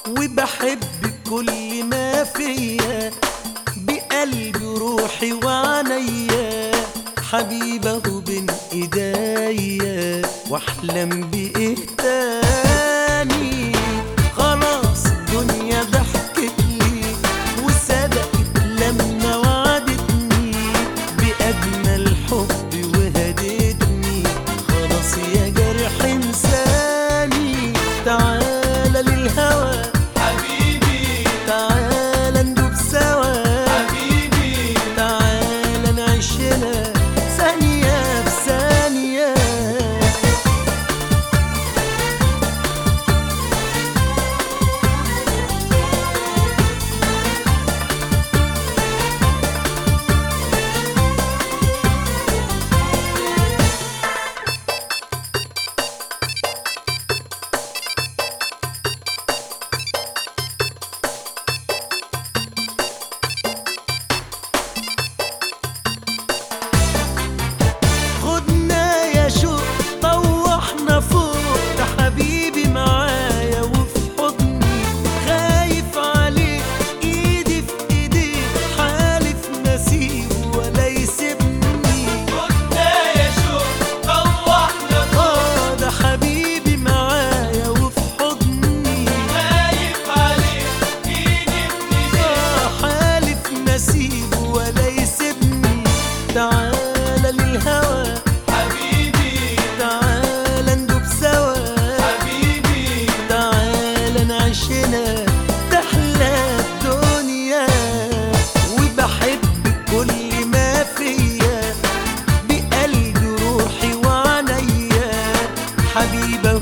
وبحب كل ما فيا بقلبي وروحي وعينيا حبيبه بين ايديا واحلم بايه تاني خلاص الدنيا ضحكت لي وصدقت لما وعدتني باجمل حب وهدتني خلاص يا جرح انساني تعالى للهوى حبيبي تعالى ندوب سوا حبيبي تعالى نعيشنا ثانية بثانية خدنا يا شوق طوحنا فوق ده حبيبي معايا وفي حضني خايف عليك ايدي في ايديك حالف نسيبه ولا يسيبني كنا يا شوق طوحنا اه ده حبيبي معايا وفي حضني خايف عليك ايدي في ايديك آه حالف نسيبه ولا يسيبني تعالى للهوى حبيبي تعالى ندوب سوا حبيبي تعالى نعيشنا تحلى الدنيا وبحب كل ما فيا بقلبي روحي وعينيا حبيبة